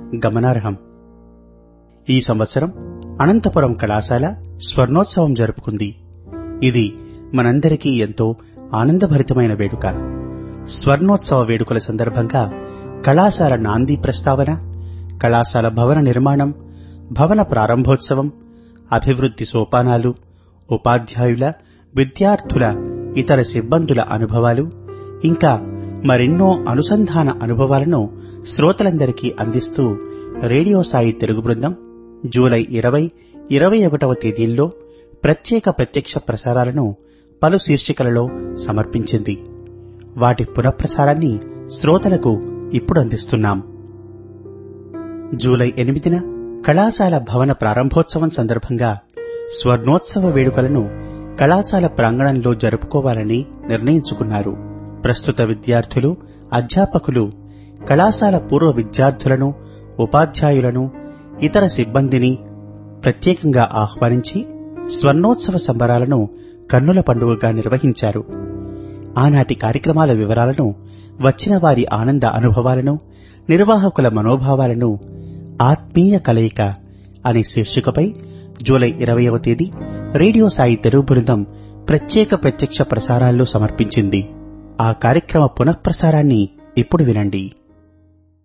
గమనార్హం ఈ సంవత్సరం అనంతపురం కళాశాల స్వర్ణోత్సవం జరుపుకుంది ఇది మనందరికీ ఎంతో ఆనందభరితమైన వేడుక స్వర్ణోత్సవ వేడుకల సందర్భంగా కళాశాల నాంది ప్రస్తావన కళాశాల భవన నిర్మాణం భవన ప్రారంభోత్సవం అభివృద్ధి సోపానాలు ఉపాధ్యాయుల విద్యార్థుల ఇతర సిబ్బందుల అనుభవాలు ఇంకా మరెన్నో అనుసంధాన అనుభవాలను శ్రోతలందరికీ అందిస్తూ రేడియో సాయి తెలుగు బృందం జూలై ఇరవై ఇరవై ఒకటవ తేదీల్లో ప్రత్యేక ప్రత్యక్ష ప్రసారాలను పలు శీర్షికలలో సమర్పించింది వాటి పునఃప్రసారాన్ని శ్రోతలకు ఇప్పుడు అందిస్తున్నాం జూలై ఎనిమిదిన కళాశాల భవన ప్రారంభోత్సవం సందర్భంగా స్వర్ణోత్సవ వేడుకలను కళాశాల ప్రాంగణంలో జరుపుకోవాలని నిర్ణయించుకున్నారు ప్రస్తుత విద్యార్థులు అధ్యాపకులు కళాశాల పూర్వ విద్యార్థులను ఉపాధ్యాయులను ఇతర సిబ్బందిని ప్రత్యేకంగా ఆహ్వానించి స్వర్ణోత్సవ సంబరాలను కన్నుల పండుగగా నిర్వహించారు ఆనాటి కార్యక్రమాల వివరాలను వచ్చిన వారి ఆనంద అనుభవాలను నిర్వాహకుల మనోభావాలను ఆత్మీయ కలయిక అనే శీర్షికపై జూలై ఇరవయవ తేదీ రేడియో సాయి తెలుగు బృందం ప్రత్యేక ప్రత్యక్ష ప్రసారాల్లో సమర్పించింది ఆ కార్యక్రమ పునఃప్రసారాన్ని ఇప్పుడు వినండి